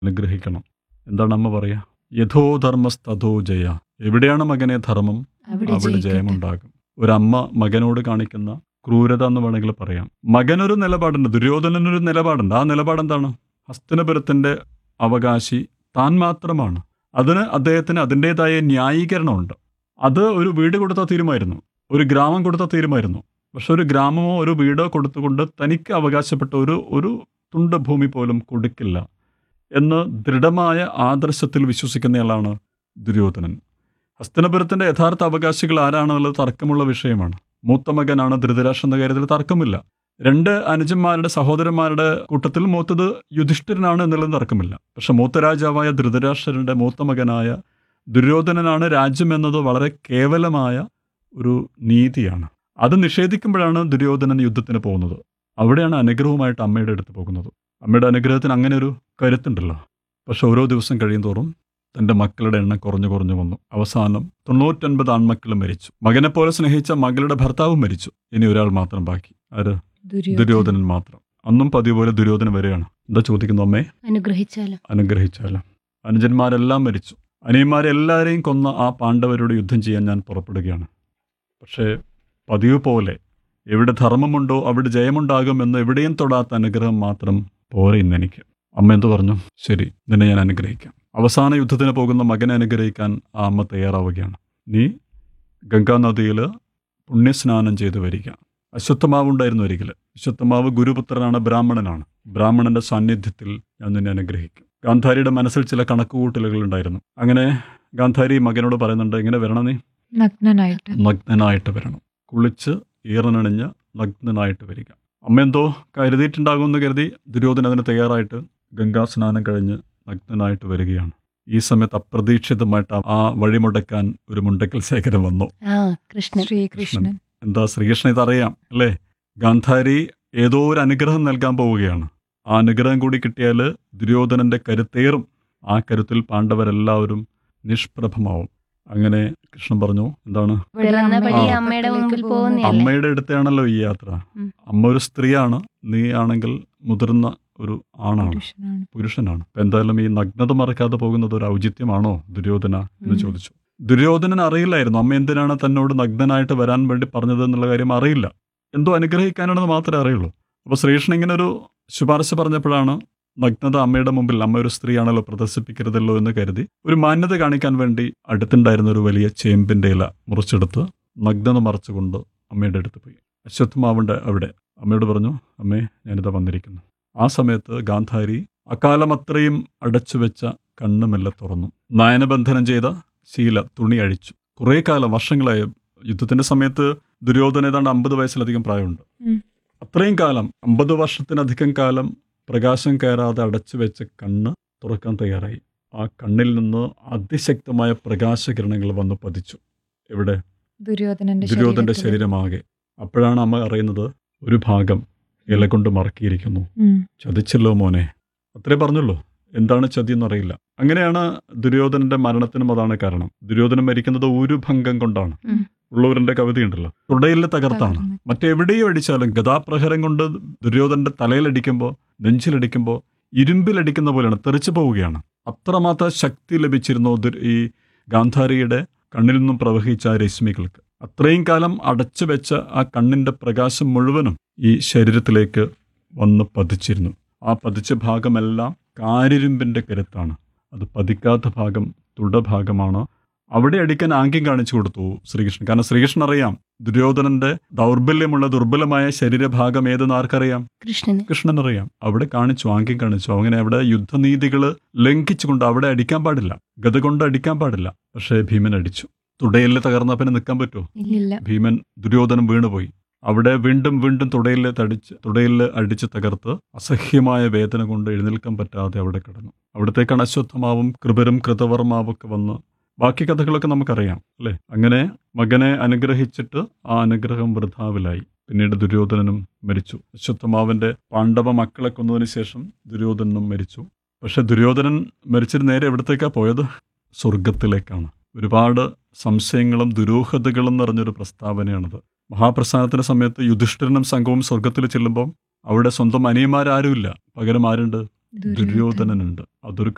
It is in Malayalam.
അനുഗ്രഹിക്കണം എന്താണ് അമ്മ പറയാ യഥോ ധർമ്മസ്തഥോ ജയ എവിടെയാണ് മകനെ ധർമ്മം അവിടെ അവിടെ ജയിക്കട്ടെ. ജയമുണ്ടാകും ഒരമ്മ മകനോട് കാണിക്കുന്ന ക്രൂരത എന്ന് വേണമെങ്കിൽ പറയാം മകനൊരു നിലപാടുണ്ട് ദുര്യോധനനൊരു നിലപാടുണ്ട് ആ നിലപാട് എന്താണ് ഹസ്തനപുരത്തിന്റെ അവകാശി താൻ മാത്രമാണ് അതിന് അദ്ദേഹത്തിന് അതിൻ്റെതായ ന്യായീകരണമുണ്ട് അത് ഒരു വീട് കൊടുത്ത തീരുമായിരുന്നു ഒരു ഗ്രാമം കൊടുത്ത തീരുമായിരുന്നു പക്ഷെ ഒരു ഗ്രാമമോ ഒരു വീടോ കൊടുത്തുകൊണ്ട് തനിക്ക് അവകാശപ്പെട്ട ഒരു ഒരു തുണ്ട് ഭൂമി പോലും കൊടുക്കില്ല എന്ന് ദൃഢമായ ആദർശത്തിൽ വിശ്വസിക്കുന്നയാളാണ് ദുര്യോധനൻ ഹസ്തനപുരത്തിന്റെ യഥാർത്ഥ അവകാശികൾ ആരാണെന്നുള്ളത് തർക്കമുള്ള വിഷയമാണ് മൂത്ത മകനാണ് ധൃതരാഷ്ട്ര എന്ന കാര്യത്തിൽ തർക്കമില്ല രണ്ട് അനുജന്മാരുടെ സഹോദരന്മാരുടെ കൂട്ടത്തിൽ മൂത്തത് യുധിഷ്ഠിരനാണ് എന്നുള്ളത് തർക്കമില്ല പക്ഷെ മൂത്ത രാജാവായ ധൃതരാഷ്ട്രന്റെ മൂത്ത മകനായ ദുര്യോധനനാണ് രാജ്യം എന്നത് വളരെ കേവലമായ ഒരു നീതിയാണ് അത് നിഷേധിക്കുമ്പോഴാണ് ദുര്യോധനൻ യുദ്ധത്തിന് പോകുന്നത് അവിടെയാണ് അനുഗ്രഹവുമായിട്ട് അമ്മയുടെ അടുത്ത് പോകുന്നത് അമ്മയുടെ അനുഗ്രഹത്തിന് അങ്ങനെ ഒരു കരുത്തുണ്ടല്ലോ പക്ഷെ ഓരോ ദിവസം കഴിയുന്തോറും തൻ്റെ മക്കളുടെ എണ്ണം കുറഞ്ഞു കുറഞ്ഞു വന്നു അവസാനം തൊണ്ണൂറ്റൊൻപത് ആൺമക്കളും മരിച്ചു മകനെ പോലെ സ്നേഹിച്ച മകളുടെ ഭർത്താവും മരിച്ചു ഇനി ഒരാൾ മാത്രം ബാക്കി ആര് ദുര്യോധനൻ മാത്രം അന്നും പതിവ് പോലെ ദുര്യോധനൻ വരികയാണ് എന്താ ചോദിക്കുന്നു അമ്മേ അനുഗ്രഹിച്ചാലും അനുഗ്രഹിച്ചാലും അനുജന്മാരെല്ലാം മരിച്ചു അനിയന്മാരെല്ലാവരെയും കൊന്ന ആ പാണ്ഡവരോട് യുദ്ധം ചെയ്യാൻ ഞാൻ പുറപ്പെടുകയാണ് പക്ഷേ പതിവ് പോലെ എവിടെ ധർമ്മമുണ്ടോ അവിടെ ജയമുണ്ടാകുമെന്ന് എവിടെയും തൊടാത്ത അനുഗ്രഹം മാത്രം പോരെ ഇന്ന് എനിക്ക് അമ്മ എന്തു പറഞ്ഞു ശരി നിന്നെ ഞാൻ അനുഗ്രഹിക്കാം അവസാന യുദ്ധത്തിന് പോകുന്ന മകനെ അനുഗ്രഹിക്കാൻ ആ അമ്മ തയ്യാറാവുകയാണ് നീ ഗംഗാനദിയിൽ പുണ്യസ്നാനം ചെയ്തു വരിക അശ്വത്ഥമാവ് ഉണ്ടായിരുന്നു ഒരിക്കൽ അശ്വത്ഥമാവ് ഗുരുപുത്രനാണ് ബ്രാഹ്മണനാണ് ബ്രാഹ്മണന്റെ സാന്നിധ്യത്തിൽ ഞാൻ നിന്നെ അനുഗ്രഹിക്കും ഗാന്ധാരിയുടെ മനസ്സിൽ ചില കണക്കുകൂട്ടലുകൾ ഉണ്ടായിരുന്നു അങ്ങനെ ഗാന്ധാരി മകനോട് പറയുന്നുണ്ട് ഇങ്ങനെ വരണം നീ നഗ്നനായിട്ട് നഗ്നനായിട്ട് വരണം കുളിച്ച് ഈറനണിഞ്ഞ് നഗ്നനായിട്ട് വരിക അമ്മ എന്തോ കരുതിയിട്ടുണ്ടാകുമെന്ന് കരുതി ദുര്യോധന അതിന് തയ്യാറായിട്ട് ഗംഗാസ്നാനം കഴിഞ്ഞ് നഗ്നനായിട്ട് വരികയാണ് ഈ സമയത്ത് അപ്രതീക്ഷിതമായിട്ട് ആ വഴിമുടക്കാൻ ഒരു മുണ്ടക്കൽ ശേഖരം വന്നു ആ കൃഷ്ണൻ ശ്രീകൃഷ്ണൻ എന്താ ശ്രീകൃഷ്ണൻ ഇതറിയാം അല്ലേ ഗാന്ധാരി ഏതോ ഒരു അനുഗ്രഹം നൽകാൻ പോവുകയാണ് ആ അനുഗ്രഹം കൂടി കിട്ടിയാൽ ദുര്യോധനന്റെ കരുത്തേറും ആ കരുത്തിൽ പാണ്ഡവരെല്ലാവരും നിഷ്പ്രഭമാവും അങ്ങനെ കൃഷ്ണൻ പറഞ്ഞു എന്താണ് പിറന്ന പടി ആ. അമ്മയുടെ മുമ്പിൽ പോകുന്നതല്ലേ അമ്മയുടെ അടുത്താണല്ലോ ഈ യാത്ര ഉം. അമ്മ ഒരു സ്ത്രീയാണ് നീ ആണെങ്കിൽ മുതിർന്ന ഒരു ആണാണ് പുരുഷനാണ് പുരുഷനാണ് അപ്പൊ എന്തായാലും ഈ നഗ്നത മറക്കാതെ പോകുന്നത് ഒരു ഔചിത്യമാണോ ദുര്യോധന എന്ന് ഉം. ചോദിച്ചു ദുര്യോധനൻ അറിയില്ലായിരുന്നു അമ്മ എന്തിനാണ് തന്നോട് നഗ്നനായിട്ട് വരാൻ വേണ്ടി പറഞ്ഞത് എന്നുള്ള കാര്യം അറിയില്ല എന്തോ അനുഗ്രഹിക്കാനാണെന്ന് മാത്രമേ അറിയുള്ളൂ അപ്പൊ ശ്രീകൃഷ്ണൻ ഇങ്ങനെ ഒരു ശുപാർശ പറഞ്ഞപ്പോഴാണ് നഗ്നത അമ്മയുടെ മുമ്പിൽ അമ്മ ഒരു സ്ത്രീയാണല്ലോ പ്രദർശിപ്പിക്കരുതല്ലോ എന്ന് കരുതി ഒരു മാന്യത കാണിക്കാൻ വേണ്ടി അടുത്തുണ്ടായിരുന്ന ഒരു വലിയ ചേമ്പിന്റെ ഇല മുറിച്ചെടുത്ത് നഗ്നത മറച്ചുകൊണ്ട് അമ്മയുടെ അടുത്ത് പോയി അശ്വത്ഥമാവുണ്ട് അവിടെ അമ്മയോട് പറഞ്ഞു അമ്മേ ഞാനിതാ വന്നിരിക്കുന്നു ആ സമയത്ത് ഗാന്ധാരി അക്കാലം അത്രയും അടച്ചു വെച്ച കണ്ണുമെല്ലെ തുറന്നു നയനബന്ധനം ചെയ്ത ശീല തുണി അഴിച്ചു കുറേ കാലം വർഷങ്ങളായി യുദ്ധത്തിന്റെ സമയത്ത് ദുര്യോധന ഏതാണ്ട് അമ്പത് വയസ്സിലധികം പ്രായമുണ്ട് ഉം. അത്രയും കാലം അമ്പത് വർഷത്തിലധികം കാലം പ്രകാശം കയറാതെ അടച്ചു വെച്ച കണ്ണ് തുറക്കാൻ തയ്യാറായി ആ കണ്ണിൽ നിന്ന് അതിശക്തമായ പ്രകാശകിരണങ്ങൾ വന്ന് പതിച്ചു എവിടെ ദുര്യോധനന്റെ ദുര്യോധന്റെ ശരീരത്തില്. ശരീരമാകെ അപ്പോഴാണ് അമ്മ അറിയുന്നത് ഒരു ഭാഗം ഇല കൊണ്ട് മറക്കിയിരിക്കുന്നു ഉം. ചതിച്ചല്ലോ മോനെ അത്രേ പറഞ്ഞുള്ളൂ എന്താണ് ചതി എന്നറിയില്ല അങ്ങനെയാണ് ദുര്യോധനന്റെ മരണത്തിനും അതാണ് കാരണം ദുര്യോധനൻ മരിക്കുന്നത് ഒരു ഭംഗം കൊണ്ടാണ് ഉം. ഉള്ളവരുടെ കവിതയുണ്ടല്ലോ തുടയിൽ തകർത്താണ് തകർന്ന്. മറ്റെവിടെയും അടിച്ചാലും ഗതാപ്രഹരം കൊണ്ട് ദുര്യോധനന്റെ തലയിലടിക്കുമ്പോൾ നെഞ്ചിലടിക്കുമ്പോൾ ഇരുമ്പിലടിക്കുന്ന പോലെയാണ് തെറിച്ചു പോവുകയാണ് അത്രമാത്രം ശക്തി ലഭിച്ചിരുന്നു ദുർ- ഈ ഗാന്ധാരിയുടെ കണ്ണിൽ നിന്നും പ്രവഹിച്ച ആ രശ്മികൾക്ക് അത്രയും കാലം അടച്ചു വെച്ച ആ കണ്ണിന്റെ പ്രകാശം മുഴുവനും ഈ ശരീരത്തിലേക്ക് വന്ന് പതിച്ചിരുന്നു ആ പതിച്ച ഭാഗമെല്ലാം കാരിരുമ്പിന്റെ കരുത്താണ് അത് പതിക്കാത്ത ഭാഗം തുടഭാഗമാണ് അവിടെ അടിക്കാൻ ആംഗ്യം കാണിച്ചു കൊടുത്തു ശ്രീകൃഷ്ണൻ കാരണം ശ്രീകൃഷ്ണൻ അറിയാം ദുര്യോധനന്റെ ദൗർബല്യമുള്ള ദുർബലമായ ശരീരഭാഗം ഏതെന്ന് ആർക്കറിയാം കൃഷ്ണന് കൃഷ്ണൻ അറിയാം അവിടെ കാണിച്ചു ആംഗ്യം കാണിച്ചു അങ്ങനെ അവിടെ യുദ്ധനീതികൾ ലംഘിച്ചുകൊണ്ട് അവിടെ അടിക്കാൻ പാടില്ല ഗത കൊണ്ട് അടിക്കാൻ പാടില്ല പക്ഷേ ഭീമൻ അടിച്ചു തുടയിൽ തകർന്ന പിന്നെ നിൽക്കാൻ പറ്റുമോ ഇല്ല ഭീമൻ ദുര്യോധനം വീണുപോയി അവിടെ വീണ്ടും വീണ്ടും തുടയിൽ തടിച്ച് തുടയിൽ അടിച്ച് തകർത്ത് അസഹ്യമായ വേദന കൊണ്ട് എഴുന്നേൽക്കാൻ പറ്റാതെ അവിടെ കിടന്നു അവിടത്തേക്കാണ് അശ്വത്ഥമാവും കൃപരും കൃതവർമാവും ഒക്കെ വന്ന് ബാക്കി കഥകളൊക്കെ നമുക്കറിയാം അല്ലേ അങ്ങനെ മകനെ അനുഗ്രഹിച്ചിട്ട് ആ അനുഗ്രഹം വൃഥാവിലായി പിന്നീട് ദുര്യോധനനും മരിച്ചു അശ്വത്ഥമാവിന്റെ പാണ്ഡവ മക്കളെ കൊന്നതിന് ശേഷം ദുര്യോധനനും മരിച്ചു പക്ഷെ ദുര്യോധനൻ മരിച്ചിട്ട് നേരെ എവിടത്തേക്കാ പോയത് സ്വർഗത്തിലേക്കാണ് ഒരുപാട് സംശയങ്ങളും ദുരൂഹതകളും നിറഞ്ഞൊരു പ്രസ്താവനയാണത് മഹാപ്രസ്ഥാനത്തിന്റെ സമയത്ത് യുധിഷ്ഠിരനും സംഘവും സ്വർഗത്തിൽ ചെല്ലുമ്പോൾ അവിടെ സ്വന്തം അനിയന്മാരാരുമില്ല പകരം ആരുണ്ട് ദുര്യോധനനുണ്ട് അതൊരു